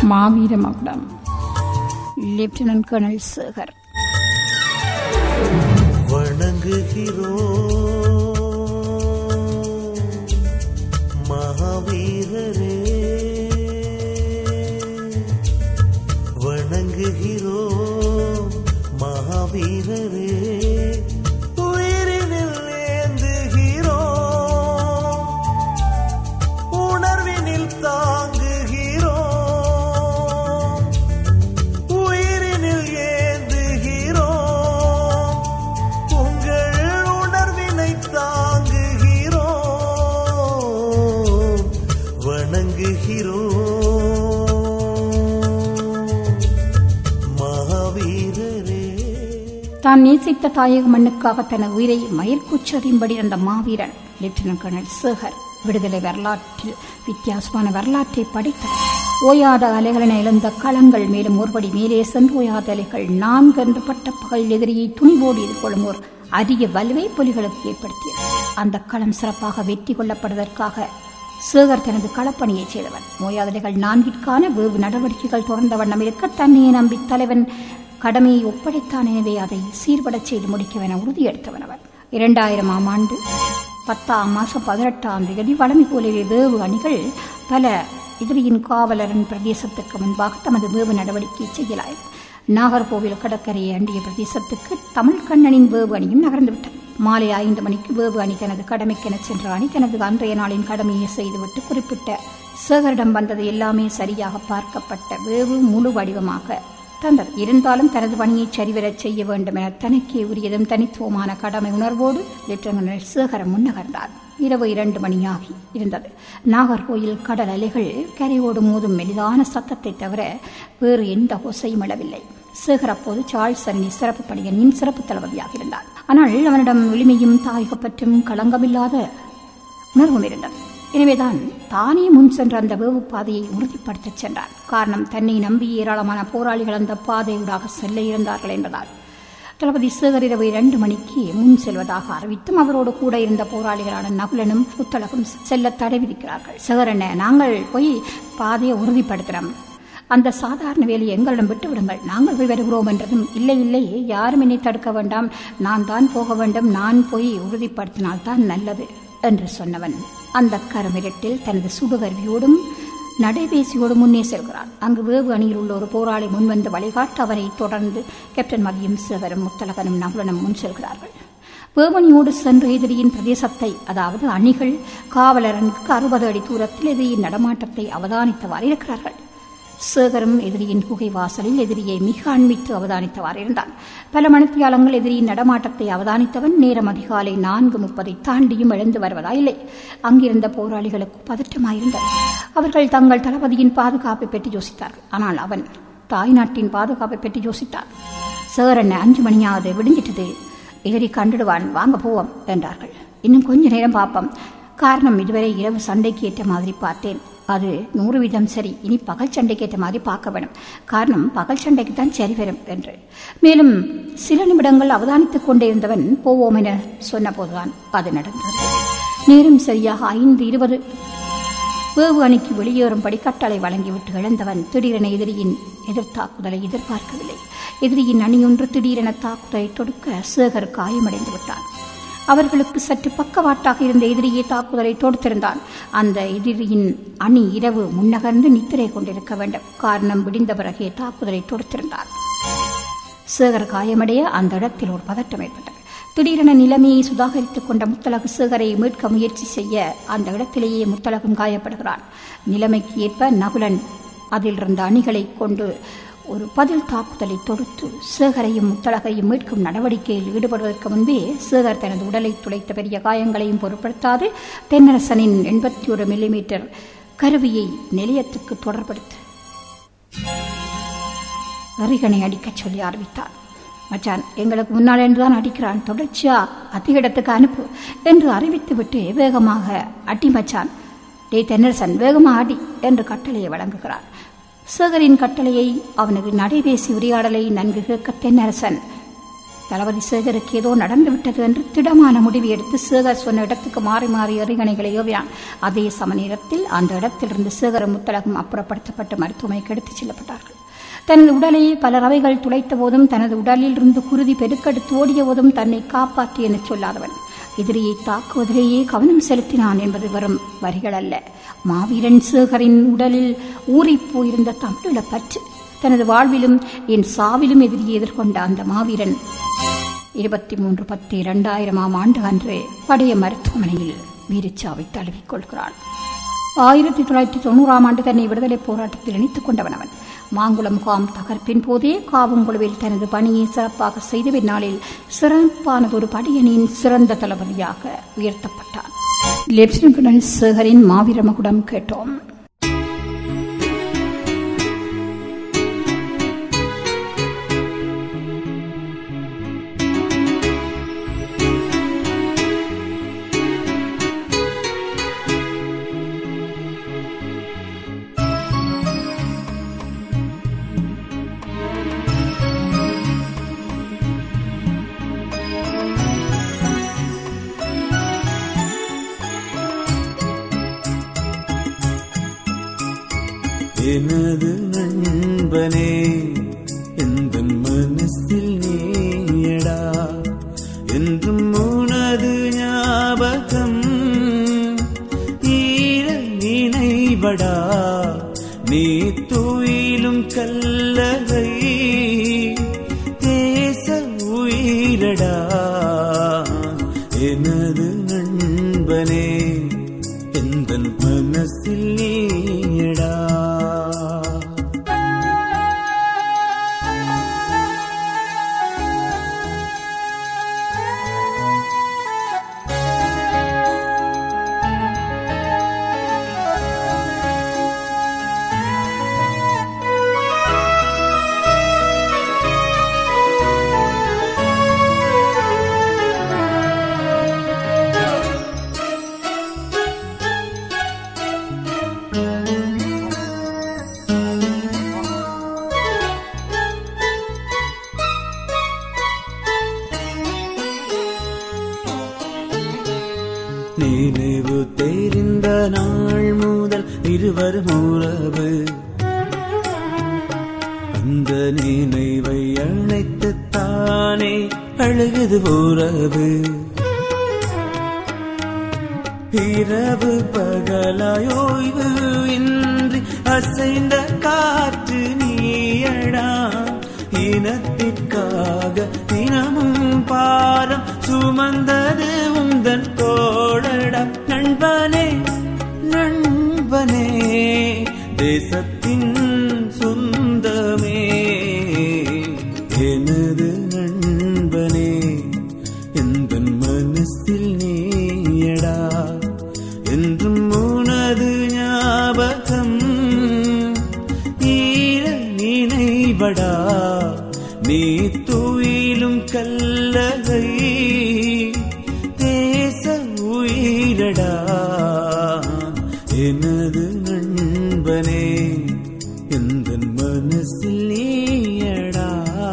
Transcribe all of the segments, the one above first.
மாவீர மகுடம் lieutenant colonel Sekar வணங்குகிறோம் மகாவீரரே வணங்குகிறோம் மகாவீரரே உயிரினில் ஏந்துகிறோம் உணர்வினில் தாங்குகிறோம் உயிரினில் ஏந்துகிறோம் உங்கள் உணர்வினை தாங்குகிறோம் வணங்குகிறோம் மகாவீரரே தான் நேசித்த தாயக மண்ணுக்காக தனது உயிரை மயிர்கூச்சறியும்படி அந்த மாவீரன் லெப்டினன்ட் கர்னல் சேகர் விடுதலை வரலாற்றில் வித்தியாசமான வரலாற்றை படித்தார் ஓயாத அலைகளென எழுந்த களங்கள் மேலும் ஒருபடி மேலே சென்று ஓயாத அலைகள் நான்கு என்று பட்ட பகல் எதிரியை துணிவோடு எதிர்கொள்ளும் ஒரு அரிய வலுவை புலிகளுக்கு ஏற்படுத்தியது அந்த களம் சிறப்பாக வெற்றி கொள்ளப்படுவதற்காக சேகர் தனது களப்பணியை செய்தவன் நோயாளிகள் நான்கிற்கான வேவு நடவடிக்கைகள் தொடர்ந்த வண்ணம் இருக்க தன்னையே நம்பி தலைவன் கடமையை ஒப்படைத்தான் எனவே அதை சீர்படச் செய்து முடிக்கவென உறுதியெடுத்தவன் அவன் இரண்டாயிரமாம் ஆண்டு பத்தாம் மாசம் பதினெட்டாம் தேதி வளமை போலவே வேவு அணிகள் பல எதிரியின் காவலரன் பிரதேசத்துக்கு முன்பாக தமது வேவு நடவடிக்கை செய்யலாய் நாகர்கோவில் கடற்கரையை அண்டிய பிரதேசத்துக்கு தமிழ் கண்ணனின் வேவு அணியும் நகர்ந்துவிட்டது மாலை ஐந்து மணிக்கு வேவு அணி தனது கடமைக்கென சென்ற அணி தனது அன்றைய நாளின் கடமையை செய்துவிட்டு குறிப்பிட்ட சேகரிடம் வந்தது எல்லாமே சரியாக பார்க்கப்பட்ட வேவு முழு வடிவமாக தந்தது இருந்தாலும் தனது பணியை சரிவரச் செய்ய வேண்டும் என தனக்கே உரியதும் தனித்துவமான கடமை உணர்வோடு லெப்டினன்ட் சேகரம் முன்னகர்ந்தார் இரவு இரண்டு மணியாகி இருந்தது நாகர்கோயில் கடல் அலைகள் கரையோடு மோதும் மெலிதான சத்தத்தை தவிர வேறு எந்த ஓசையும் எழவில்லை சேகர் அப்போது சார்ல்ஸ் சரணி சிறப்பு பணியனின் சிறப்பு தளபதியாக இருந்தார் ஆனால் அவனிடம் எளிமையும் தாயகப்பற்றும் களங்கமில்லாத உணர்வும் இருந்தது எனவேதான் தானே முன் சென்ற அந்த வேவு பாதையை உறுதிப்படுத்தச் சென்றார் காரணம் தன்னை நம்பி ஏராளமான போராளிகள் அந்த பாதையூடாக செல்ல இருந்தார்கள் என்பதால் தளபதி சேகர் இரவு இரண்டு மணிக்கு முன் செல்வதாக அறிவித்தும் அவரோடு கூட இருந்த போராளிகளான நகுலனும் புத்தளகும் செல்ல தடை விதிக்கிறார்கள் சேகர் என்ன நாங்கள் போய் பாதையை உறுதிப்படுத்துகிறோம் அந்த சாதாரண வேலையை எங்களிடம் விட்டு விடுங்கள் நாங்கள் போய் வருகிறோம் என்றதும் இல்லை இல்லை யாரும் என்னை தடுக்க வேண்டாம் நான் தான் போக வேண்டும் நான் போய் உறுதிப்படுத்தினால்தான் நல்லது என்று சொன்னவன் அந்த கருமிரட்டில் தனது சுடுகருவியோடும் நடைபேசியோடு முன்னே செல்கிறான் அங்கு வேவு அணியில் உள்ள ஒரு போராளி முன்வந்து வழிகாட்ட அவரை தொடர்ந்து கேப்டன் மதியம் சேகரும் முத்தலகனும் நகுலனும் முன் செல்கிறார்கள் வேவனியோடு சென்ற எதிரியின் பிரதேசத்தை அதாவது அணிகள் காவலரனுக்கு அறுபது அடி தூரத்தில் எதிரியின் நடமாட்டத்தை அவதானித்தவாறு இருக்கிறார்கள் சேகரும் எதிரியின் குகை வாசலில் எதிரியை மிக அண்மித்து அவதானித்தவாறு இருந்தான் பல மணித்தியாலங்கள் எதிரியின் நடமாட்டத்தை அவதானித்தவன் நேரம் அதிகாலை நான்கு முப்பதை தாண்டியும் எழுந்து வருவதா இல்லை அங்கிருந்த போராளிகளுக்கு பதற்றமாயிருந்தது அவர்கள் தங்கள் தளபதியின் பாதுகாப்பை பற்றி யோசித்தார்கள் ஆனால் அவன் தாய்நாட்டின் பாதுகாப்பை பற்றி யோசித்தான் சேரன் அஞ்சு மணியாவது விடிஞ்சிட்டது எதிரி கண்டுடுவான் வாங்க போவோம் என்றார்கள் இன்னும் கொஞ்ச நேரம் பார்ப்போம் காரணம் இதுவரை இரவு சண்டைக்கு ஏற்ற மாதிரி பார்த்தேன் அது நூறு வீதம் சரி இனி பகல் சண்டைக்கு ஏற்ற மாதிரி பார்க்க வேணும் காரணம் பகல் சண்டைக்கு தான் சரி வரும் என்று மேலும் சில நிமிடங்கள் அவதானித்துக் கொண்டே இருந்தவன் போவோம் என சொன்னபோதுதான் அது நடந்தது நேரம் சரியாக ஐந்து இருபது வேவு அணிக்கு வெளியேறும்படி கட்டளை வழங்கிவிட்டு இழந்தவன் திடீரென எதிரியின் எதிர்த்தாக்குதலை எதிர்பார்க்கவில்லை எதிரியின் அணியொன்று திடீரென தாக்குதலை தொடுக்க சேகர் காயமடைந்து விட்டான் அவர்களுக்கு சற்று பக்கவாட்டாக இருந்த எதிரியை தாக்குதலை தொடுத்திருந்தான் அந்த எதிரியின் அணி இரவு முன்னகர்ந்து நித்திரை கொண்டிருக்க வேண்டும் காரணம் விடிந்த பிறகே தாக்குதலை தொடுத்திருந்தான் சேகர் காயமடைய அந்த இடத்தில் ஒரு பதட்டம் ஏற்பட்டது திடீரென நிலைமையை சுதாகரித்துக் கொண்ட முத்தலகு சேகரை மீட்க முயற்சி செய்ய அந்த இடத்திலேயே முத்தலகும் காயப்படுகிறான் நிலைமைக்கு ஏற்ப நகுலன் அதில் இருந்த அணிகளை கொண்டு ஒரு பதில் தாக்குதலை தொடுத்து சேகரையும் முத்தலகையும் மீட்கும் நடவடிக்கையில் ஈடுபடுவதற்கு முன்பே சேகர் தனது உடலை துளைத்த பெரிய காயங்களையும் பொருட்படுத்தாது தென்னரசனின் எண்பத்தி ஒரு மில்லிமீட்டர் கருவியை நிலையத்துக்கு தொடர்படுத்து எறிகனை அடிக்கச் சொல்லி ஆரம்பித்தார் மச்சான் எங்களுக்கு முன்னால் என்றுதான் அடிக்கிறான் தொடர்ச்சியா அதிக இடத்துக்கு அனுப்பு என்று அறிவித்துவிட்டு வேகமாக அடி மச்சான் டே தென்னரசன் வேகமா அடி என்று கட்டளையை வழங்குகிறார் சேகரின் கட்டளையை அவனது நடைபேசி உரையாடலை நன்கு கேட்க தென்னரசன் தளபதி சேகருக்கு ஏதோ நடந்துவிட்டது என்று திடமான முடிவு எடுத்து சேகர் சொன்ன இடத்துக்கு மாறி மாறி எறிகணைகளை ஏவினான் அதே சமநேரத்தில் அந்த இடத்திலிருந்து சேகர முத்தலகம் அப்புறப்படுத்தப்பட்டு மருத்துவமனைக்கு எடுத்துச் செல்லப்பட்டார்கள் தனது உடலை பல ரவைகள் துளைத்த போதும் தனது உடலில் இருந்து குருதி பெருக்கெடுத்து ஓடிய போதும் தன்னை காப்பாற்றி என சொல்லாதவன் எதிரியை தாக்குவதிலேயே கவனம் செலுத்தினான் என்பது வெறும் வரிகள் அல்ல மாவீரன் சேகரின் உடலில் ஊறிப் போயிருந்த தமிழீழ பற்று தனது வாழ்விலும் என் சாவிலும் எதிரியை எதிர்கொண்ட அந்த மாவீரன் இருபத்தி மூன்று பத்து இரண்டாயிரமாம் ஆண்டு அன்று படைய மருத்துவமனையில் வீரச்சாவை தழுவிக் கொள்கிறான் ஆயிரத்தி தொள்ளாயிரத்தி தொண்ணூறாம் ஆண்டு தன்னை விடுதலை போராட்டத்தில் இணைத்துக் கொண்டவன் அவன் மாங்குளம் முகாம் தகர்ப்பின் போதே காவங்குழுவில் தனது பணியை சிறப்பாக செய்த பின்னாளில் சிறப்பானதொரு படையணியின் சிறந்த தளபதியாக உயர்த்தப்பட்டான் லெப்டினன்ட் கர்னல் சேகரின் மாவீர மகுடம் கேட்டோம் எனது நண்பனே எந்த மனசில் நீயடா என்றும் உனது ஞாபகம் ஈர நினைவடா நீ துயிலும் கல்லறை தேச உயிரடா எனது நண்பனே எந்த மனசில் நீயடா நினைவு தெரிந்த நாள் முதல் இருவரும் உறவு அந்த நினைவை அழைத்து தானே அழுகுது உறவு இரவு பகலாயோய்வு இன்றி அசைந்த காற்று நீயடா இனத்திற்காக தினமும் பாரம் சுமந்தது உந்தன் தோழடா நண்பனே நண்பனே தேசத்தின் சொந்தமே எனது நண்பனே எந்த மனசில் நீயடா என்றும் உனது ஞாபகம் ஈர நினைவடா நீ துயிலும் கல்லகை தேச உயிரடா எனது நண்பனே எந்த மனசில் நீயடா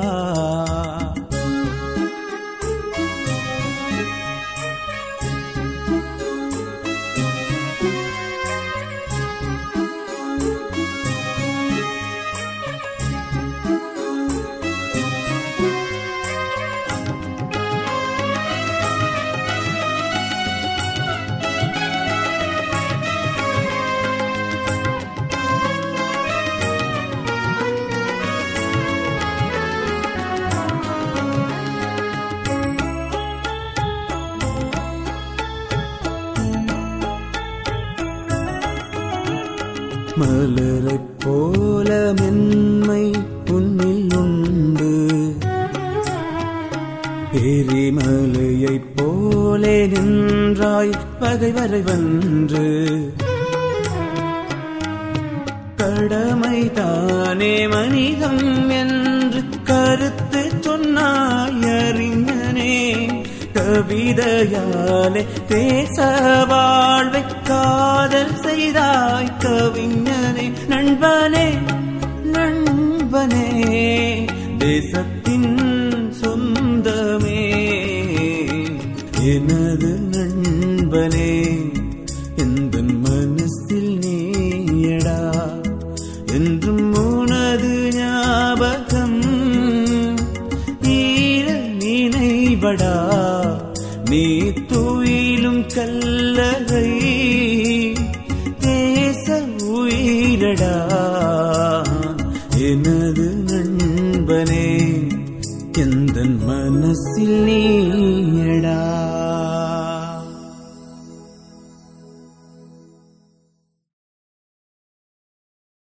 மலரைப் போல மென்மை உன்னில் உண்டு எரிமலையைப் போலே நின்றாய் பகைவரை வென்று கடமை தானே மனிதம் என்று கருத்து சொன்னாய் அறிஞனே கவிதையாலே தேச வாழ்வை காதல் செய்தாய் கவிஞனே நண்பனே நண்பனே தேசத்தின் சொந்த நண்பனே எந்த மனசில் நீயடா என்றும் உனது ஞாபகம் ஈர நினைவடா நீ துயிலும் கல்லறை தேச உயிரடா எனது நண்பனே எந்த மனசில் நீயடா